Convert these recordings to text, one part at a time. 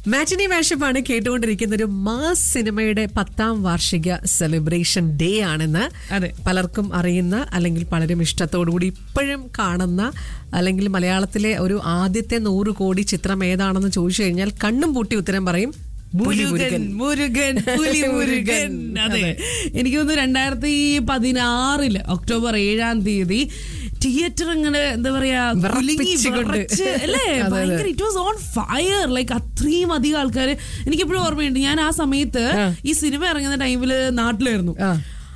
മാറ്റിനി മാഷപ്പാണ് കേട്ടുകൊണ്ടിരിക്കുന്ന ഒരു മാസ് സിനിമയുടെ പത്താം വാർഷിക സെലിബ്രേഷൻ ഡേ ആണെന്ന് അതെ. പലർക്കും അറിയുന്ന അല്ലെങ്കിൽ പലരും ഇഷ്ടത്തോടുകൂടി ഇപ്പോഴും കാണുന്ന അല്ലെങ്കിൽ മലയാളത്തിലെ ഒരു ആദ്യത്തെ നൂറ് കോടി ചിത്രം ഏതാണെന്ന് ചോദിച്ചു കഴിഞ്ഞാൽ കണ്ണും പൂട്ടി ഉത്തരം പറയും മുരുകൻ മുരുകൻ പുലി മുരുകൻ അതെ എനിക്ക് തോന്നുന്നു രണ്ടായിരത്തി പതിനാറില് ഒക്ടോബർ ഏഴാം തീയതി തിയേറ്റർ ഇങ്ങനെ എന്താ പറയാ കുലുങ്ങി വിറപ്പിച്ചുകൊണ്ട്. വിറച്ച് അല്ലേ അതെ, അതെ. ഭയങ്കര it was on fire like അത്രയും അധികം ആൾക്കാർ എനിക്കിപ്പോഴും ഓർമ്മയുണ്ട് ഞാൻ ആ സമയത്ത് ഈ സിനിമ ഇറങ്ങുന്ന ടൈമില് നാട്ടിലായിരുന്നു ആ.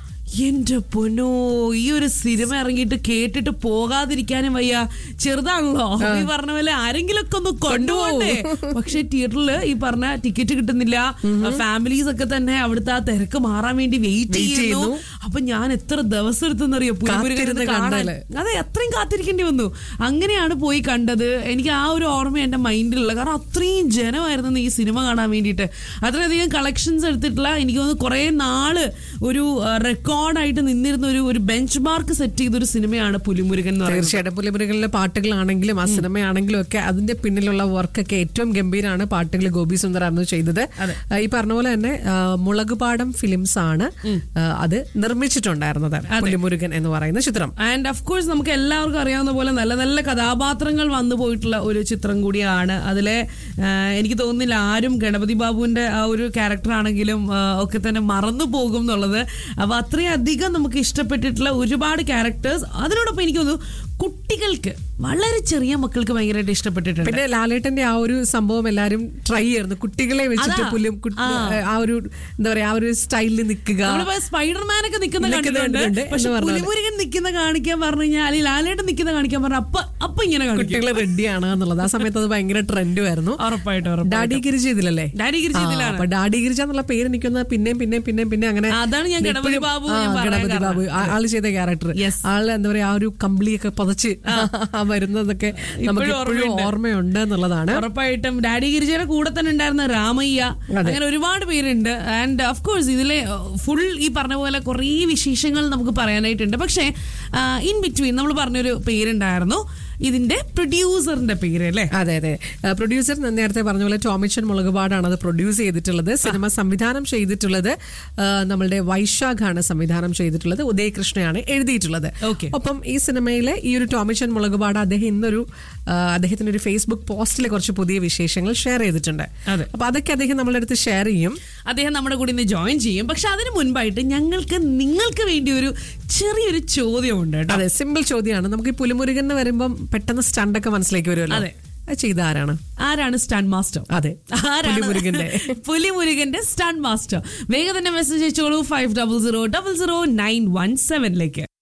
എന്റെ പൊന്നോ ഈ ഒരു സിനിമ ഇറങ്ങിയിട്ട് കേട്ടിട്ട് പോകാതിരിക്കാനും വയ്യ ചെറുതാണല്ലോ ഈ പറഞ്ഞ പോലെ ആരെങ്കിലും ഒക്കെ ഒന്ന് കൊണ്ടുപോകണ്ടേ പക്ഷെ തിയേറ്ററില് ഈ പറഞ്ഞ ടിക്കറ്റ് കിട്ടുന്നില്ല ഫാമിലീസ് ഒക്കെ തന്നെ അവിടുത്തെ ആ തിരക്ക് മാറാൻ വേണ്ടി വെയിറ്റ് Wait ചെയ്യുന്നു ചെയ്യുന്നു. അപ്പൊ ഞാൻ എത്ര ദിവസം എടുത്തെന്നറിയോ പുലിമുരുകൻ കാത്തിരുന്ന് കാണാൻ കണ്ടാല്. അതെ അത്രയും കാത്തിരിക്കേണ്ടി വന്നു അങ്ങനെയാണ് പോയി കണ്ടത് എനിക്ക് ആ ഒരു ഓർമ്മ എന്റെ മൈൻഡിലുള്ള കാരണം അത്രയും ജനമായിരുന്നു ഈ സിനിമ കാണാൻ വേണ്ടിയിട്ട് അത്രയധികം കളക്ഷൻസ് എടുത്തിട്ടുള്ള എനിക്ക് തോന്നുന്നു കുറെ നാള് ഒരു റെക്കോർഡായിട്ട് നിന്നിരുന്ന ഒരു ഒരു ബെഞ്ച് മാർക്ക് സെറ്റ് ചെയ്തൊരു സിനിമയാണ് പുലിമുരുകൻ എന്ന് പറയുന്നത് തീർച്ചയായിട്ടും പുലിമുരുകളിലെ പാട്ടുകളാണെങ്കിലും ആ സിനിമയാണെങ്കിലും ഒക്കെ അതിന്റെ പിന്നിലുള്ള വർക്കൊക്കെ ഏറ്റവും ഗംഭീരമാണ് പാട്ടുകൾ ഗോപി സുന്ദറായിരുന്നു ചെയ്തത് ആ, ഈ പറഞ്ഞ പോലെ തന്നെ ആ, മുളകുപാടം ഫിലിംസ് ആണ് ആ, അത് നിർമ്മിച്ചിട്ടുണ്ടായിരുന്നത് പുലിമുരുകൻ എന്ന് പറയുന്ന ചിത്രം ആൻഡ് ഓഫ് കോഴ്സ് നമുക്ക് എല്ലാവർക്കും അറിയാവുന്ന പോലെ നല്ല നല്ല കഥാപാത്രങ്ങൾ വന്നു പോയിട്ടുള്ള ഒരു ചിത്രം കൂടിയാണ് അതിലെ ആ, എനിക്ക് തോന്നുന്നില്ല ആരും ഗണപതി ബാബുവിന്റെ ആ ഒരു ക്യാരക്ടർ ആണെങ്കിലും ആ, ഒക്കെ തന്നെ മറന്നു പോകും എന്നുള്ളത് അപ്പൊ അത്രയും അധികം നമുക്ക് ഇഷ്ടപ്പെട്ടിട്ടുള്ള ഒരുപാട് ക്യാരക്ടേഴ്സ് അതിനോടൊപ്പം എനിക്ക് തോന്നുന്നു കുട്ടികൾക്ക് വളരെ ചെറിയ മക്കൾക്ക് ഭയങ്കരമായിട്ട് ഇഷ്ടപ്പെട്ടിട്ടുണ്ട് പിന്നെ ലാലേട്ടന്റെ ആ ഒരു സംഭവം എല്ലാരും ട്രൈ ചെയ്യുന്നു കുട്ടികളെ വെച്ചിട്ട് അതാ. പുല്ലും കുട്ടി- ആ ഒരു എന്താ പറയാ ആ ഒരു സ്റ്റൈലിൽ നിൽക്കുക നമ്മളിപ്പോ സ്പൈഡർമാൻ ഒക്കെ നിൽക്കുന്ന നിൽക്കുന്ന കണ്ടിട്ടുണ്ട് കണ്ടിട്ടുണ്ട് പക്ഷെ എന്ന് പറഞ്ഞ പോലെ. പുലിമുരുകൻ നിൽക്കുന്ന കാണിക്കാൻ പറഞ്ഞു കഴിഞ്ഞാൽ അല്ലെങ്കിൽ ലാലേട്ടൻ നിൽക്കുന്ന കാണിക്കാൻ പറഞ്ഞ അപ്പൊ അപ്പൊ ഇങ്ങനെ കാണിക്കും കുട്ടികൾ റെഡിയാണ് എന്നുള്ളത് ആ സമയത്ത് അത് ഭയങ്കര ട്രെൻഡും ആയിരുന്നു ഉറപ്പായിട്ടും ഉറപ്പായിട്ടും ഡാഡി ഗിരിജ ഇതിലല്ലേ ഡാഡി ഗിരിജ ആ, ഇതിലാണ്. അപ്പൊ ഡാഡി ഗിരിജ എന്നുള്ള പേര് എനിക്കൊന്ന് പിന്നെയും പിന്നെയും പിന്നെയും പിന്നെ അങ്ങനെ അതാണ് ഞാൻ ഗണപതി ഇപ്പോഴും- ബാബു ആ, ഞാൻ പറയാൻ ഗണപതി കാരണം. ബാബു ആ- ആള് ചെയ്ത ക്യാരക്ടർ Yes. ആള് എന്താ പറയാ ആ ഒരു കമ്പിളിയൊക്കെ പതച്ച് ആ വരുന്നതൊക്കെ നമുക്ക് ഇപ്പോഴും ഇപ്പോഴും ഓർമ്മയുണ്ട്. ഓർമ്മയുണ്ട് എന്നുള്ളതാണ് ഉറപ്പായിട്ടും ഡാഡി ഗിരിജയുടെ കൂടെ തന്നെ ഉണ്ടായിരുന്ന രാമയ്യ അങ്ങനെ ഒരുപാട് പേരുണ്ട് ആൻഡ് ഓഫ് കോഴ്സ് ഇതിലെ ഫുൾ ഈ പറഞ്ഞ പോലെ കുറേ വിശേഷങ്ങൾ നമുക്ക് പറയാനായിട്ടുണ്ട് പക്ഷേ ഇൻ ബിറ്റ്വീൻ നമ്മൾ പറഞ്ഞൊരു പേരുണ്ടായിരുന്നു ഇതിന്റെ പ്രൊഡ്യൂസറിന്റെ പേര് അല്ലേ അതെ അതെ പ്രൊഡ്യൂസർ നേരത്തെ പറഞ്ഞ പോലെ ടോമിച്ചൻ മുളകുപാടാണ് അത് പ്രൊഡ്യൂസ് ചെയ്തിട്ടുള്ളത് സിനിമ സംവിധാനം ചെയ്തിട്ടുള്ളത് ആ, നമ്മളുടെ വൈശാഖാണ് സംവിധാനം ചെയ്തിട്ടുള്ളത് ഉദയകൃഷ്ണയാണ് എഴുതിയിട്ടുള്ളത് Okay. ഒപ്പം ഈ സിനിമയിലെ ഈ ഒരു ടോമിച്ചൻ മുളകുപാട് അദ്ദേഹം ഇന്നൊരു ആ, അദ്ദേഹത്തിന്റെ ഒരു ഫേസ്ബുക്ക് പോസ്റ്റിലെ കുറച്ച് പുതിയ വിശേഷങ്ങൾ ഷെയർ ചെയ്തിട്ടുണ്ട് അതെ. അപ്പൊ അതൊക്കെ അദ്ദേഹം നമ്മളുടെ അടുത്ത് ഷെയർ ചെയ്യും അദ്ദേഹം നമ്മുടെ കൂടെ ഇന്ന് ജോയിൻ ചെയ്യും പക്ഷെ അതിന് മുൻപായിട്ട് ഞങ്ങൾക്ക് നിങ്ങൾക്ക് വേണ്ടി ഒരു ചെറിയൊരു ചോദ്യമുണ്ട് കേട്ടോ അതെ സിമ്പിൾ ചോദ്യമാണ് നമുക്ക് ഈ പുലിമുരുകൻ എന്ന് വരുമ്പം പെട്ടെന്ന് സ്റ്റണ്ടൊക്കെ മനസ്സിലേക്ക് വരുമല്ലോ അതെ. അത് ചെയ്ത ആരാണ് ആരാണ് സ്റ്റൺ മാസ്റ്റർ അതെ പുലിമുരുകന്റെ പുലിമുരുകന്റെ സ്റ്റൺ മാസ്റ്റർ വേഗം തന്നെ മെസ്സേജ് അയച്ചോളൂ five double zero double zero nine one സെവനിലേക്ക്